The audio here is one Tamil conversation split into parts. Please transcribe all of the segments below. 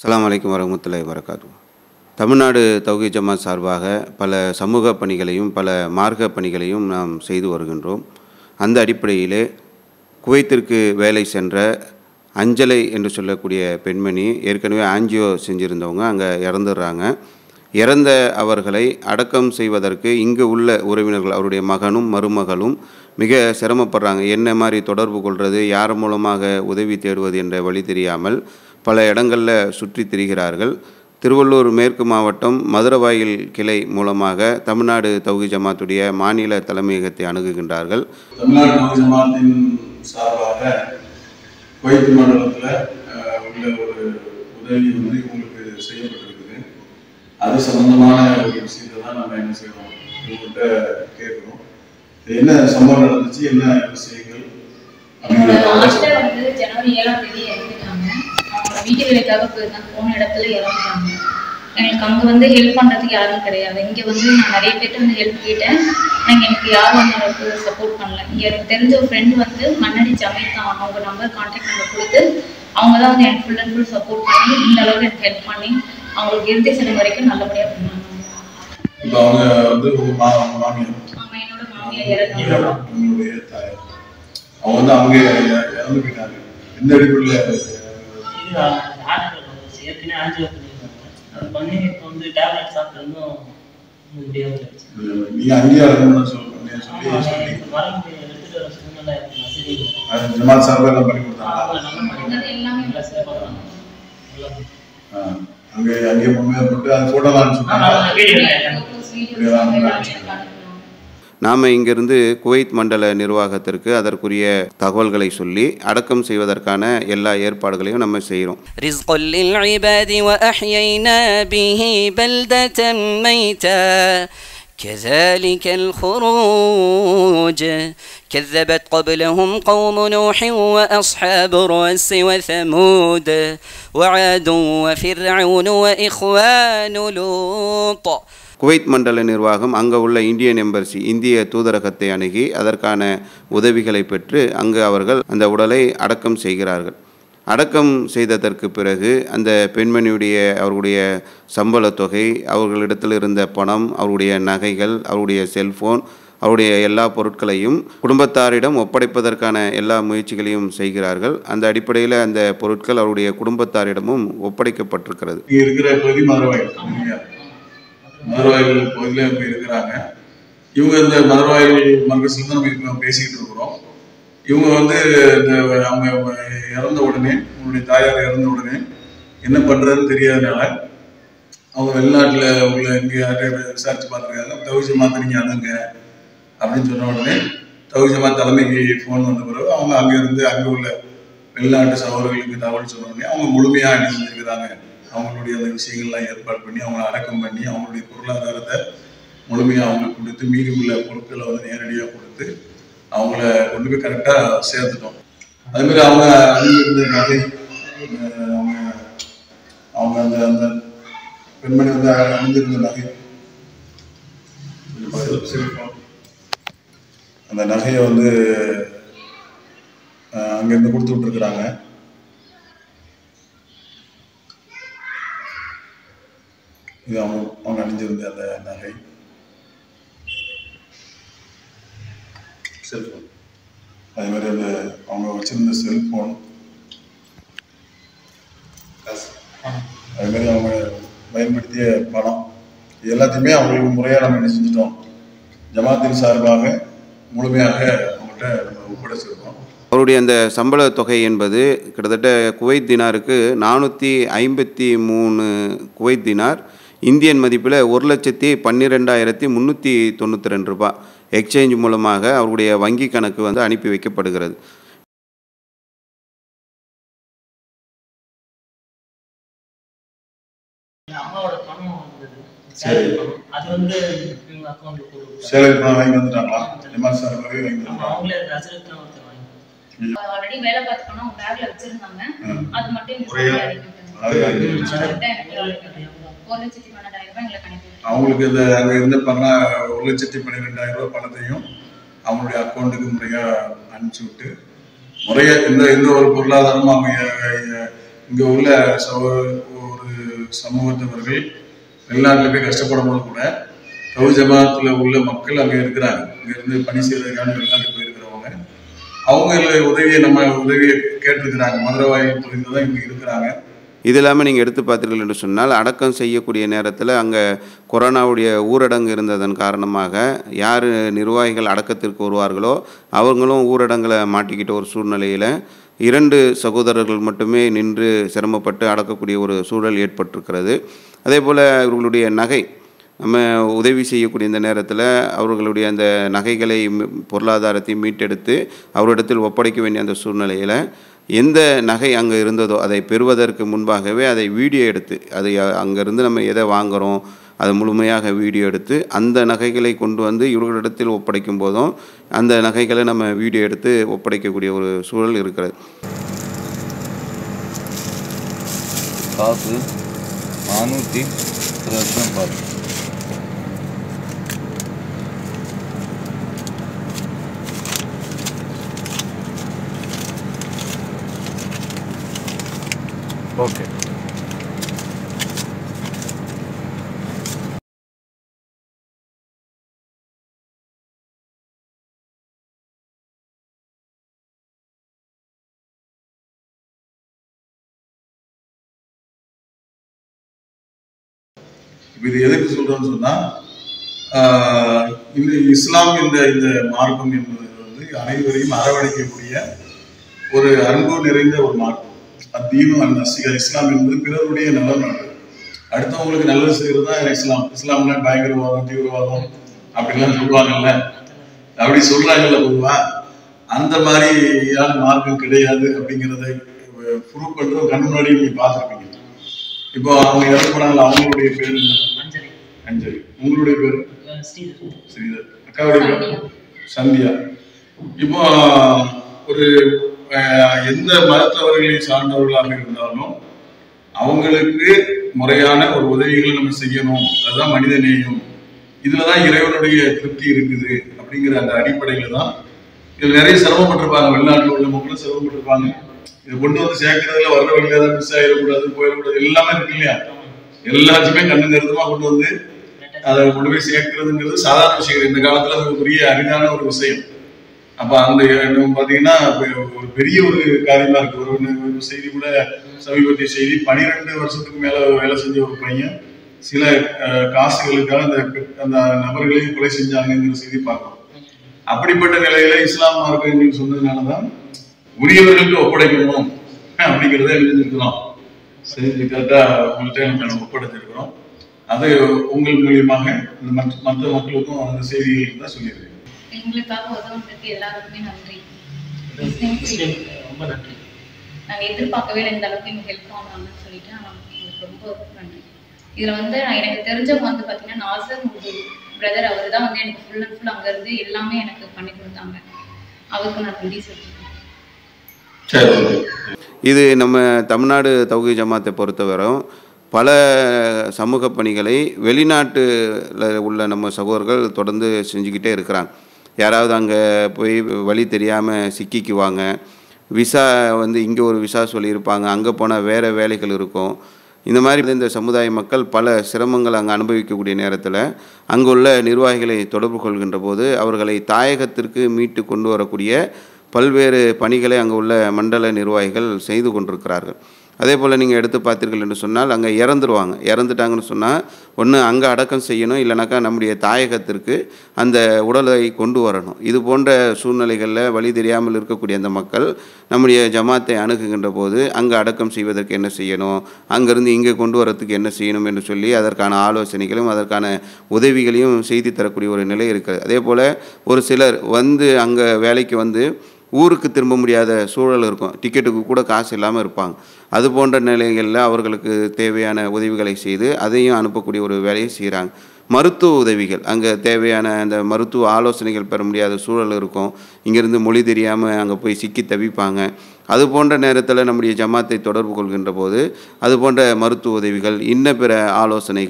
அஸ்ஸலாமு அலைக்கும் வரமத்துல்லாஹி வரகாத்து தமிழ்நாடு தௌஹி ஜமாத் சார்பாக பல சமூக பணிகளையும் பல மார்க்க பணிகளையும் நாம் செய்து வருகின்றோம் அந்த அடிப்படையிலே குவைத்திற்கு வேலை சென்ற அஞ்சலை என்று சொல்லக்கூடிய பெண்மணி ஏற்கனவே ஆஞ்சியோ செஞ்சுருந்தவங்க அங்கே இறந்துடுறாங்க இறந்த அவர்களை அடக்கம் செய்வதற்கு இங்கு உள்ள உறவினர்கள் அவருடைய மகனும் மருமகளும் மிக சிரமப்படுறாங்க என்ன மாதிரி தொடர்பு கொள்வது யார் மூலமாக உதவி தேடுவது என்ற வழி தெரியாமல் பல இடங்களில் சுற்றி திரிகிறார்கள் திருவள்ளூர் மேற்கு மாவட்டம் மதுரவாயில் கிளை மூலமாக தமிழ்நாடு தௌஹி ஜமாத்துடைய மாநில தலைமையகத்தை அணுகுகின்றார்கள் தமிழ்நாடு நவ ஜமாத்தின் சார்பாக குவைத் மண்டலத்தில் உள்ள ஒரு உதவி வந்து இவங்களுக்கு செய்யப்பட்டிருக்குது அது சம்பந்தமான ஒரு விஷயத்தை தான் நம்ம என்ன செய்யறோம் இவங்கள்ட்ட கேட்குறோம் இது என்ன சம்பவம் நடந்துச்சு என்ன விஷயங்கள் என்னோட அப்படிங்கிறத மாஸ்டர் வந்து ஜனவரி ஏழாம் தேதி இறந்துட்டாங்க அவங்க வீட்டு வேலைக்காக போயிருந்தாங்க போன இடத்துல இறந்துட்டாங்க எங்களுக்கு அங்கே வந்து ஹெல்ப் பண்ணுறதுக்கு யாரும் கிடையாது இங்கே வந்து நான் நிறைய பேர்ட்ட வந்து ஹெல்ப் கேட்டேன் ஆனால் எனக்கு யாரும் அந்த அளவுக்கு சப்போர்ட் பண்ணல இங்கே எனக்கு தெரிஞ்ச ஒரு ஃப்ரெண்டு வந்து மண்ணடி ஜமீத் தான் அவங்க நம்பர் கான்டாக்ட் நம்பர் கொடுத்து அவங்க தான் வந்து எனக்கு ஃபுல் அண்ட் ஃபுல் சப்போர்ட் பண்ணி இந்த அளவுக்கு எனக்கு ஹெல்ப் பண்ணி அவங்களுக்கு இறுதி செல்லும் வரைக்கும் நல்லபடியாக பண்ணாங்க இப்போ அவங்க வந்து உங்க மா உங்க மாமியார் ஆமா என்னோட மாமியார் இறந்தாங்க உங்களுடைய தாயார் அவங்க வந்து அவங்க இறந்து போயிட்டாங்க எந்த அடிப்படையில் இது ஆர்டர் வந்துச்சு ஏற்கனவே ஆஞ்சியோ பண்ணியிருக்காங்க அது பண்ணி இப்போ வந்து டேப்லெட் சாப்பிட்ருந்தும் முடியாமல் இருந்துச்சு நீங்க அங்கேயே அடங்கணும்னு சொல்லி சொல்லி சொல்லி மருந்து எடுத்துட்டு வர சூழ்நிலை வசதி இல்லை. அது ஜமாத் சார்பாக எல்லாம் பண்ணி கொடுத்தாங்க அவங்க நல்லா அவங்க பண்ணி வந்து எல்லாமே நல்லா சிறப்பாக பண்ணாங்க. நல்லா ஆ, அங்கே அங்கேயே முன்மையாக போட்டு அது ஃபோட்டோலாம் ஆ, சொன்னாங்க நல்லா வீடியோ இல்லை. photos, videos எல்லாமே எனக்கு அனுப்புனாங்க. நாம் இங்கிருந்து குவைத் மண்டல நிர்வாகத்திற்கு அதற்குரிய தகவல்களை சொல்லி அடக்கம் செய்வதற்கான எல்லா ஏற்பாடுகளையும் நம்ம செய்கிறோம் رزقا للعباد وأحيينا به بلدة ميتا كذلك الخروج كذبت قبلهم قوم نوح وأصحاب الرس وثمود وعاد وفرعون وإخوان لوط குவைத் மண்டல நிர்வாகம் அங்கே உள்ள இந்தியன் எம்பர்சி இந்திய தூதரகத்தை அணுகி அதற்கான உதவிகளை பெற்று அங்கு அவர்கள் அந்த உடலை அடக்கம் செய்கிறார்கள் அடக்கம் செய்ததற்கு பிறகு அந்த பெண்மணியுடைய அவர்களுடைய சம்பளத் தொகை அவர்களிடத்தில் இருந்த பணம் அவருடைய நகைகள் அவருடைய செல்போன் அவருடைய எல்லா பொருட்களையும் குடும்பத்தாரிடம் ஒப்படைப்பதற்கான எல்லா முயற்சிகளையும் செய்கிறார்கள் அந்த அடிப்படையில் அந்த பொருட்கள் அவருடைய குடும்பத்தாரிடமும் ஒப்படைக்கப்பட்டிருக்கிறது இங்கே இருக்கிற பகுதி மதுரவாயில் இல்லையா? மதுரவாயில் பகுதியில் இப்போ இருக்கிறாங்க இவங்க இந்த மதுரவாயில் மர்கஸில் தான் நம்ம இப்போ பேசிக்கிட்டு இருக்கிறோம் இவங்க வந்து இந்த அவங்க இறந்த உடனே உங்களுடைய தாயார் இறந்த உடனே என்ன பண்ணுறதுன்னு தெரியாதனால அவங்க வெளிநாட்டில் உள்ள இங்கே யார்கிட்ட விசாரிச்சு பார்த்துருக்காங்க தவிஜ மாத்த நீங்கள் அணுங்க அப்படின்னு சொன்ன உடனே தவிஜமா தலைமைக்கு ஃபோன் வந்த பிறகு அவங்க அங்கேருந்து அங்கே உள்ள வெளிநாட்டு சகோதரர்களுக்கு தகவல் சொன்ன உடனே அவங்க முழுமையாக அணி செஞ்சுருக்கிறாங்க அவங்களுடைய அந்த விஷயங்கள்லாம் ஏற்பாடு பண்ணி அவங்கள அடக்கம் பண்ணி அவங்களுடைய பொருளாதாரத்தை முழுமையாக அவங்களுக்கு கொடுத்து மீதி உள்ள பொருட்களை வந்து நேரடியாக கொடுத்து அவங்கள கொண்டு போய் கரெக்டாக சேர்த்துட்டோம் அதே மாதிரி அவங்க அணிந்திருந்த நகை அஹ் அவங்க அவங்க அந்த அந்த பெண்மணி வந்து அணிந்திருந்த நகை செல்போன் அந்த நகையை வந்து அஹ், அங்கேருந்து கொடுத்து விட்டுருக்குறாங்க இது அவங்க அவங்க அணிஞ்சிருந்த அந்த நகை செல்போன் அதே மாதிரி அந்த அவங்க வச்சிருந்த செல்போன் காசு அதே மாதிரி அவங்க பயன்படுத்திய பணம் இது எல்லாத்தையுமே அவங்களுக்கு முறையாக நம்ம என்ன செஞ்சிட்டோம் ஜமாத்தின் சார்பாக முழுமையாக அவங்கள்ட்ட நம்ம ஒப்படைச்சிருக்கோம் அவருடைய அந்த சம்பள தொகை என்பது கிட்டத்தட்ட குவைத் தினாருக்கு நானூற்றி ஐம்பத்தி மூணு குவைத் தினார் இந்தியன் மதிப்பில் ஒரு லட்சத்தி பன்னிரெண்டாயிரத்தி முந்நூற்றி தொண்ணூற்றி ரெண்டு ரூபாய் எக்ஸ்சேஞ்ச் மூலமாக அவருடைய வங்கி கணக்கு வந்து அனுப்பி வைக்கப்படுகிறது அம்மாவோட பணம் வந்தது சரி. salary பணம். அது வந்து இவங்க அக்கௌண்ட்ல போட்டு சேலரி பணம் வாங்கி வந்துட்டாங்களா ஜமாத் சார்பாகவே வாங்கி நம்ம வந்துட்டாங்க அவங்களே ரசீது தான் ஒருத்தர் வாங்கி ஆல்ரெடி வேலை பார்த்த பணம் அவங்க பேக்ல வச்சிருந்தாங்க ம். அது மட்டும் இந்த முறையா? சைடுல அனுப்பி விட்டாங்க. அது வாங்கி அது வச்சுட்டாங்க. மட்டும் எனக்கு ஒரு லட்சத்தி பன்னெண்டாயிரம் ரூபாய் எங்களுக்கு அனுப்பி விட்டாங்க. அவங்களுக்கு இந்த அங்கே இருந்த பணம் ஒரு லட்சத்தி பன்னிரெண்டாயிரம் ரூபாய் பணத்தையும் அவங்களுடைய அக்கௌண்ட்டுக்கு முறையாக அனுப்பிச்சி விட்டு முறையாக எந்த எந்த ஒரு பொருளாதாரமும் அவங்க அஹ், இங்க உள்ள சமூக ஒரு சமூகத்தவர்கள் வெளிநாட்டில் போய் கஷ்டப்படும் போது கூட தௌஹீத் ஜமாத்துல உள்ள மக்கள் அங்க இருக்கிறாங்க இங்க இருந்து பணி செய்யறதுக்கான வெளிநாட்டுக்கு போயிருக்கிறவங்க அவங்க உதவியை நம்ம உதவியை கேட்டிருக்கிறாங்க மதுரை வாயில் தொழில் தான் இங்க இருக்கிறாங்க இது இல்லாமல் நீங்கள் எடுத்து பார்த்தீர்கள் என்று சொன்னால் அடக்கம் செய்யக்கூடிய நேரத்தில் அங்கே கொரோனாவுடைய ஊரடங்கு இருந்ததன் காரணமாக யார் நிர்வாகிகள் அடக்கத்திற்கு வருவார்களோ அவங்களும் ஊரடங்கில் மாட்டிக்கிட்ட ஒரு சூழ்நிலையில் இரண்டு சகோதரர்கள் மட்டுமே நின்று சிரமப்பட்டு அடக்கக்கூடிய ஒரு சூழல் ஏற்பட்டிருக்கிறது அதே போல் இவர்களுடைய நகை நம்ம உதவி செய்யக்கூடிய இந்த நேரத்தில் அவர்களுடைய அந்த நகைகளை மீ- பொருளாதாரத்தை மீட்டெடுத்து அவரிடத்தில் ஒப்படைக்க வேண்டிய அந்த சூழ்நிலையில் எந்த நகை அங்கே இருந்ததோ அதை பெறுவதற்கு முன்பாகவே அதை வீடியோ எடுத்து அதை அ- அங்கேருந்து நம்ம எதை வாங்குகிறோம் அதை முழுமையாக வீடியோ எடுத்து அந்த நகைகளை கொண்டு வந்து இவர்களிடத்தில் ஒப்படைக்கும் போதும் அந்த நகைகளை நம்ம வீடியோ எடுத்து ஒப்படைக்கக்கூடிய ஒரு சூழல் இருக்கிறது காசு நானூற்றி இருபத்தி பாரு ஓகே இப்ப இது எதுக்கு சொல்றோம்னு சொன்னா ஆஹ் இந்த இஸ்லாம் என்ற இந்த மார்க்கம் என்பது வந்து அனைவரையும் அரவணைக்கக்கூடிய ஒரு அன்பு நிறைந்த ஒரு மார்க்கம் அத்தீனும் அந்த இஸ்லாம் என்பது பிறருடைய நலன் நாடு அடுத்தவங்களுக்கு நல்லது செய்யறது தான் இஸ்லாம் இஸ்லாம்ல பயங்கரவாதம் தீவிரவாதம் அப்படிலாம் சொல்லுவாங்கல்ல அப்படி சொல்றாங்கல்ல பொதுவா அந்த மாதிரியான மார்க்கம் கிடையாது அப்படிங்கிறத ப்ரூவ் பண்றது கண் முன்னாடி நீங்க பார்த்துருப்பீங்க இப்போ அவங்க இறந்து போனாங்களா அவங்களுடைய பேர் என்ன அஞ்சலி அஞ்சலி உங்களுடைய பேர் அஹ் ஸ்ரீதர் ஸ்ரீதர் அக்காவுடைய பேர் சந்தியா இப்போ ஒரு அஹ், எந்த மதத்தவர்களை சார்ந்தவர்களாக இருந்தாலும் அவங்களுக்கு முறையான ஒரு உதவிகளை நம்ம செய்யணும் அதுதான் மனித நேயம் இதுலதான் இறைவனுடைய திருப்தி இருக்குது அப்படிங்கிற அந்த அடிப்படையில தான் இதுல நிறைய சிரமப்பட்டிருப்பாங்க வெளிநாட்டில் உள்ள மக்களும் சிரமப்பட்டிருப்பாங்க இதை கொண்டு வந்து சேர்க்கறதுல வர்ற வழியில ஏதாவது மிஸ் ஆயிடக்கூடாது போயிடக்கூடாது எல்லாமே இருக்கு இல்லையா எல்லாத்தையுமே கண்ணு கருத்துமா கொண்டு வந்து அதை கொண்டு போய் சேர்க்கிறதுங்கிறது சாதாரண விஷயம் கிடையாது. இந்த காலத்துல அது ஒரு பெரிய அரிதான ஒரு விஷயம் அப்ப அந்த நம்ம பாத்தீங்கன்னா இப்ப ஒரு பெரிய ஒரு காரியமா இருக்கு ஒரு ஒரு செய்தி கூட சமீபத்திய செய்தி பனிரெண்டு வருஷத்துக்கு மேல வேலை செஞ்ச ஒரு பையன் சில அஹ், காசுகளுக்காக அந்த அந்த நபர்களையும் கொலை செஞ்சாங்கிற செய்தி பார்க்கிறோம் அப்படிப்பட்ட நிலையில இஸ்லாம் மார்க்கம் எங்களுக்கு சொன்னதுனாலதான் உரியவர்களுக்கு ஒப்படைக்கணும் அப்படிங்கிறத எழுதியிருக்கிறோம் செஞ்சு கரெக்டா உங்கள்கிட்ட நம்ம ஒப்படைச்சிருக்கிறோம் அது உங்கள் மூலியமாக இந்த மற்ற மற்ற மக்களுக்கும் அந்த செய்திகள் தான் சொல்லியிருக்கேன் எங்களுக்காக உதவுனதுக்கு எல்லாருக்குமே நன்றி முஸ்லீம் ரொம்ப நன்றி நாங்கள் எதிர்பார்க்கவே இல்லை இந்த அளவுக்கு எங்களுக்கு ஹெல்ப் ஆனாங்கன்னு சொல்லிட்டு நான் உங்களுக்கு ரொம்ப நன்றி இதில் வந்து நான் எனக்கு தெரிஞ்சவங்க வந்து பார்த்தீங்கன்னா நாசர் முது பிரதர் அவர் தான் வந்து எனக்கு ஃபுல் அண்ட் ஃபுல் அங்கேருந்து எல்லாமே எனக்கு பண்ணி கொடுத்தாங்க அவருக்கு நான் நன்றி சொல்லிக்கிறேன் சரி ஓகே இது நம்ம தமிழ்நாடு தௌஹீத் ஜமாத்தை பொறுத்தவரை பல சமூக பணிகளை வெளிநாட்டில் உள்ள நம்ம சகோதரர்கள் தொடர்ந்து செஞ்சுக்கிட்டே இருக்கிறாங்க யாராவது அங்கே போய் வழி தெரியாமல் சிக்கிக்குவாங்க விசா வந்து இங்கே ஒரு விசா சொல்லியிருப்பாங்க அங்கே போனால் வேறு வேலைகள் இருக்கும் இந்த மாதிரி இந்த சமுதாய மக்கள் பல சிரமங்கள் அங்கே அனுபவிக்கக்கூடிய நேரத்தில் அங்குள்ள நிர்வாகிகளை தொடர்பு கொள்கின்ற போது அவர்களை தாயகத்திற்கு மீட்டு கொண்டு வரக்கூடிய பல்வேறு பணிகளை அங்கே உள்ள மண்டல நிர்வாகிகள் செய்து கொண்டிருக்கிறார்கள் அதே போல் நீங்கள் எடுத்து பார்த்தீர்கள் என்று சொன்னால் அங்கே இறந்துருவாங்க இறந்துட்டாங்கன்னு சொன்னால் ஒன்று அங்கே அடக்கம் செய்யணும் இல்லைனாக்கா நம்முடைய தாயகத்திற்கு அந்த உடலை கொண்டு வரணும் இது போன்ற சூழ்நிலைகளில் வழி தெரியாமல் இருக்கக்கூடிய அந்த மக்கள் நம்முடைய ஜமாத்தை அணுகுகின்ற போது அங்கே அடக்கம் செய்வதற்கு என்ன செய்யணும் அங்கேருந்து இங்கே கொண்டு வரத்துக்கு என்ன செய்யணும் என்று சொல்லி அதற்கான ஆலோசனைகளும் அதற்கான உதவிகளையும் செய்து தரக்கூடிய ஒரு நிலை இருக்குது அதே போல் ஒரு சிலர் வந்து அங்கே வேலைக்கு வந்து ஊருக்கு திரும்ப முடியாத சூழல் இருக்கும் டிக்கெட்டுக்கு கூட காசு இல்லாமல் இருப்பாங்க அது போன்ற நிலைகளில் அவர்களுக்கு தேவையான உதவிகளை செய்து அதையும் அனுப்பக்கூடிய ஒரு வேலையை செய்கிறாங்க மருத்துவ உதவிகள் அங்கே தேவையான அந்த மருத்துவ ஆலோசனைகள் பெற முடியாத சூழல் இருக்கும் இங்கேருந்து மொழி தெரியாமல் அங்கே போய் சிக்கி தவிப்பாங்க அது போன்ற நேரத்தில் நம்முடைய ஜமாத்தை தொடர்பு கொள்கின்ற போது அது போன்ற மருத்துவ உதவிகள் இன்ன பிற ஆலோசனைகள்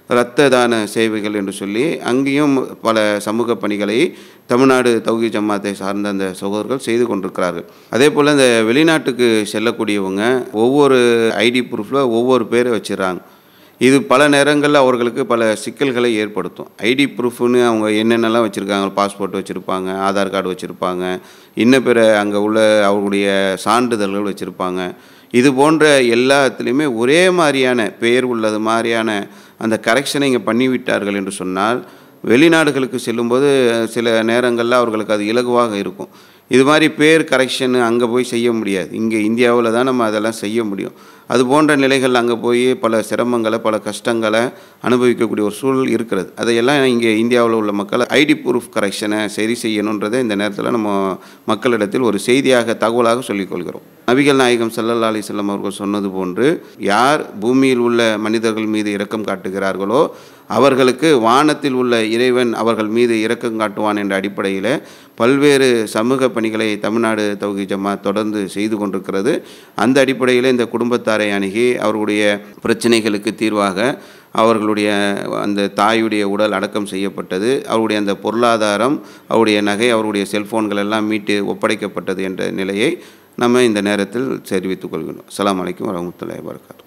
இரத்த தான சேவைகள் என்று சொல்லி அங்கேயும் பல சமூக பணிகளை தமிழ்நாடு தௌகி ஜமாத்தை சார்ந்த அந்த சகோதரர்கள் செய்து கொண்டிருக்கிறார்கள் அதே போல் இந்த வெளிநாட்டுக்கு செல்லக்கூடியவங்க ஒவ்வொரு ஐடி ப்ரூஃபில் ஒவ்வொரு பேரை வச்சிடறாங்க இது பல நேரங்களில் அவர்களுக்கு பல சிக்கல்களை ஏற்படுத்தும் ஐடி ப்ரூஃப்னு அவங்க என்னென்னலாம் வச்சுருக்காங்க பாஸ்போர்ட் வச்சுருப்பாங்க ஆதார் கார்டு வச்சுருப்பாங்க இன்ன பிற அங்கே உள்ள அவர்களுடைய சான்றிதழ்கள் வச்சுருப்பாங்க இது போன்ற எல்லாத்துலேயுமே ஒரே மாதிரியான பெயர் உள்ளது மாதிரியான அந்த கரெக்ஷனை இங்கே பண்ணிவிட்டார்கள் என்று சொன்னால் வெளிநாடுகளுக்கு செல்லும்போது சில நேரங்களில் அவர்களுக்கு அது இலகுவாக இருக்கும் இது மாதிரி பேர் கரெக்ஷன் அங்கே போய் செய்ய முடியாது இங்கே இந்தியாவில் தான் நம்ம அதெல்லாம் செய்ய முடியும் அது போன்ற நிலைகள் அங்கே போய் பல சிரமங்களை பல கஷ்டங்களை அனுபவிக்கக்கூடிய ஒரு சூழல் இருக்கிறது அதையெல்லாம் இங்கே இந்தியாவில் உள்ள மக்கள் ஐடி ப்ரூஃப் கரெக்ஷனை சரி செய்யணுன்றதை இந்த நேரத்தில் நம்ம மக்களிடத்தில் ஒரு செய்தியாக தகவலாக சொல்லிக்கொள்கிறோம் நபிகள் நாயகம் ஸல்லல்லாஹு அலைஹி வஸல்லம் அவர்கள் சொன்னது போன்று யார் பூமியில் உள்ள மனிதர்கள் மீது இரக்கம் காட்டுகிறார்களோ அவர்களுக்கு வானத்தில் உள்ள இறைவன் அவர்கள் மீது இரக்கம் காட்டுவான் என்ற அடிப்படையில் பல்வேறு சமூக பணிகளை தமிழ்நாடு தௌகி ஜமாத் தொடர்ந்து செய்து கொண்டிருக்கிறது அந்த அடிப்படையில் இந்த குடும்பத்தாரை அணுகி அவர்களுடைய பிரச்சனைகளுக்கு தீர்வாக அவர்களுடைய அந்த தாயுடைய உடல் அடக்கம் செய்யப்பட்டது அவருடைய அந்த பொருளாதாரம் அவருடைய நகை அவருடைய செல்போன்கள் எல்லாம் மீட்டு ஒப்படைக்கப்பட்டது என்ற நிலையை நம்ம இந்த நேரத்தில் தெரிவித்துக் கொள்கிறோம் அஸ்ஸலாமு அலைக்கும் வரஹ்மத்துல்லாஹி வபரகாத்துஹு